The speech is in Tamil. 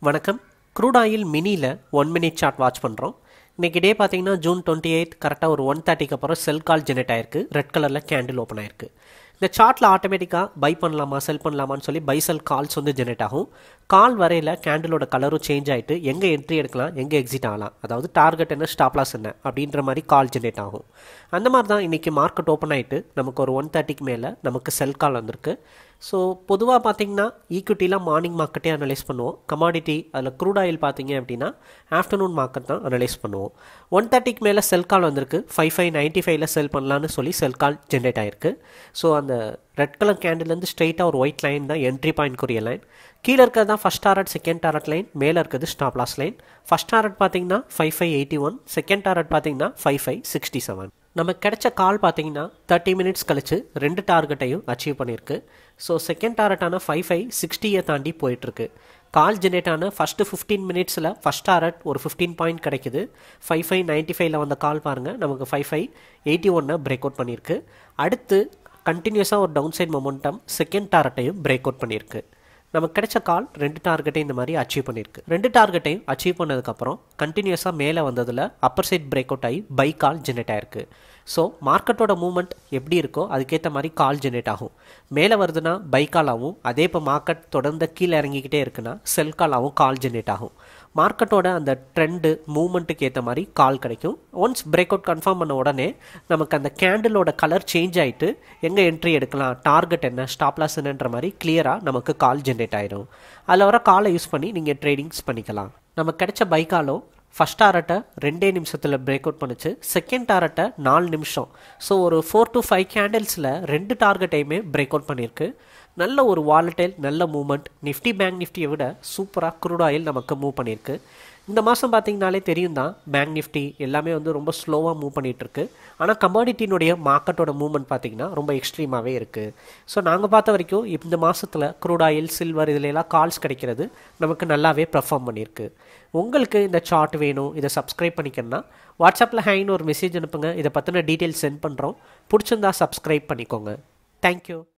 வணக்கம் க்ரூட் ஆயில் மினியில் ஒன் மினிட் சார்ட் வாட்ச் பண்ணுறோம் இன்றைக்கி டே பார்த்தீங்கன்னா ஜூன் டுவெண்ட்டி எயிட் கரெக்டாக ஒரு ஒன் தேர்ட்டிக்கு அப்புறம் செல் கால் ஜெனரேட் ஆயிருக்கு ரெட் கலரில் கேண்டில் ஓப்பன் ஆயிருக்கு இந்த சார்ட்டில் ஆட்டோமேட்டிக்காக பை பண்ணலாமா செல் பண்ணலாமான்னு சொல்லி பை செல் கால்ஸ் வந்து ஜெனரேட் ஆகும் கால் வரையில் கேண்டிலோட கலரும் சேஞ்ச் ஆகிட்டு எங்கே என்ட்ரி எடுக்கலாம் எங்கே எக்ஸிட் ஆகலாம் அதாவது டார்கெட் என்ன ஸ்டாப்லாஸ் என்ன அப்படின்ற மாதிரி கால் ஜெனரேட் ஆகும் அந்த மாதிரி தான் இன்றைக்கி மார்க்கெட் ஓப்பன் ஆகிட்டு நமக்கு ஒரு ஒன் தேர்ட்டிக்கு மேலே நமக்கு செல் கால் வந்திருக்கு ஸோ பொதுவாக பார்த்தீங்கன்னா ஈக்விட்டிலாம் மார்னிங் மார்க்கெட்டே அனலைஸ் பண்ணுவோம் கமாடிட்டி அதில் க்ரூட் ஆயில் பார்த்தீங்க அப்படின்னா ஆஃப்டர்நூன் மார்க்கெட் தான் அனலைஸ் பண்ணுவோம் ஒன் தேர்ட்டிக்கு மேலே செல் கால் வந்திருக்கு ஃபைவ் ஃபைவ் நைன்ட்டி ஃபைவ்ல செல் பண்ணலான்னு சொல்லி செல் கால் ஜென்ரேட் ஆயிருக்கு ஸோ அந்த ரெட் கலர் கேண்டில்லேருந்து ஸ்ட்ரெயிட்டாக ஒரு ஒயிட் லைன் தான் என்ட்ரி பாயிண்ட் குறிய லைன் கீழே இருக்கிறது தான் first target second target line மேலே இருக்கிறது stop loss line first target பார்த்தீங்கன்னா five five eighty one second target பார்த்தீங்கன்னா ஃபைவ் ஃபைவ் சிக்ஸ்டி செவன் நமக்கு கிடைச்ச கால் பார்த்தீங்கன்னா தேர்ட்டி மினிட்ஸ் கழிச்சு ரெண்டு டார்கெட்டையும் அச்சீவ் பண்ணியிருக்கு ஸோ செகண்ட் டாரட்டான ஃபைவ் ஃபைவ் சிக்ஸ்டியை தாண்டி போயிட்டுருக்கு கால் ஜெனரேட் ஆன ஃபஸ்ட்டு ஃபிஃப்டீன் மினிட்ஸில் ஃபஸ்ட் டாரட் ஒரு ஃபிஃப்டீன் பாயிண்ட் கிடைக்குது ஃபைவ் ஃபைவ் நைன்ட்டி ஃபைவ்ல வந்த கால் பாருங்கள் நமக்கு ஃபைவ் ஃபைவ் எயிட்டி ஒன்னை பிரேக் அவுட் பண்ணியிருக்கு அடுத்து கண்டினியூஸாக ஒரு டவுன் சைட் மொமெண்டம் செகண்ட் டாரட்டையும் பிரேக் அவுட் பண்ணியிருக்கு நமக்கு கிடைச்ச கால் ரெண்டு டார்கெட்டையும் இந்த மாதிரி அச்சீவ் பண்ணியிருக்கு ரெண்டு டார்கெட்டையும் அச்சீவ் பண்ணதுக்கப்புறம் கண்டினியூஸாக மேலே வந்ததில் அப்பர் சைட் பிரேக் அவுட் ஆகி பை கால் ஜெனரேட் ஆயிருக்கு ஸோ மார்க்கெட்டோட மூவ்மெண்ட் எப்படி இருக்கோ அதுக்கேற்ற மாதிரி கால் ஜெனரேட் ஆகும் மேலே வருதுன்னா பை காலாகவும் அதே இப்போ மார்க்கெட் தொடர்ந்து கீழே இறங்கிக்கிட்டே இருக்குன்னா செல் காலாகவும் கால் ஜெனரேட் ஆகும் மார்க்கெட்டோட அந்த ட்ரெண்டு மூவ்மெண்ட்டுக்கு ஏற்ற மாதிரி கால் கிடைக்கும் ஒன்ஸ் பிரேக் அவுட் கன்ஃபார்ம் பண்ண உடனே நமக்கு அந்த கேண்டிலோட கலர் சேஞ்ச் ஆகிட்டு எங்கே என்ட்ரி எடுக்கலாம் டார்கெட் என்ன ஸ்டாப்லாஸ் என்னன்ற மாதிரி கிளியராக நமக்கு கால் ஜென்ரேட் ஆயிடும் அதில் வர காலை யூஸ் பண்ணி நீங்கள் ட்ரேடிங்ஸ் பண்ணிக்கலாம் நமக்கு கிடைச்ச பை காலோ ஃபஸ்ட் டாரட்டை ரெண்டே நிமிஷத்தில் பிரேக் அவுட் பண்ணுச்சு செகண்ட் டாரட்டை நாலு நிமிஷம் ஸோ ஒரு ஃபோர் டு ஃபைவ் கேண்டில்ஸில் ரெண்டு டார்கெட்டையுமே பிரேக் அவுட் பண்ணியிருக்கு நல்ல ஒரு வாலட்டைல் நல்ல மூவ்மெண்ட் நிஃப்டி பேங்க் நிஃப்டியை விட சூப்பராக க்ரூட் ஆயில் நமக்கு மூவ் பண்ணியிருக்கு இந்த மாதம் பார்த்தீங்கனாலே தெரியும் தான் பேங்க் நிஃப்டி எல்லாமே வந்து ரொம்ப ஸ்லோவாக மூவ் பண்ணிகிட்டு இருக்கு ஆனால் கமாடிட்டினுடைய மார்க்கெட்டோட மூவ்மெண்ட் பார்த்தீங்கன்னா ரொம்ப எக்ஸ்ட்ரீமாகவே இருக்குது ஸோ நாங்கள் பார்த்த வரைக்கும் இந்த மாதத்தில் க்ரூட் ஆயில் சில்வர் இதில் எல்லாம் கால்ஸ் கிடைக்கிறது நமக்கு நல்லாவே பெர்ஃபார்ம் பண்ணியிருக்கு உங்களுக்கு இந்த சார்ட் வேணும் இதை சப்ஸ்கிரைப் பண்ணிக்கணும்னா வாட்ஸ்அப்பில் ஹேங்னு ஒரு மெசேஜ் அனுப்புங்க இதை பற்றின டீட்டெயில்ஸ் சென்ட் பண்ணுறோம் பிடிச்சிருந்தா சப்ஸ்கிரைப் பண்ணிக்கோங்க தேங்க்யூ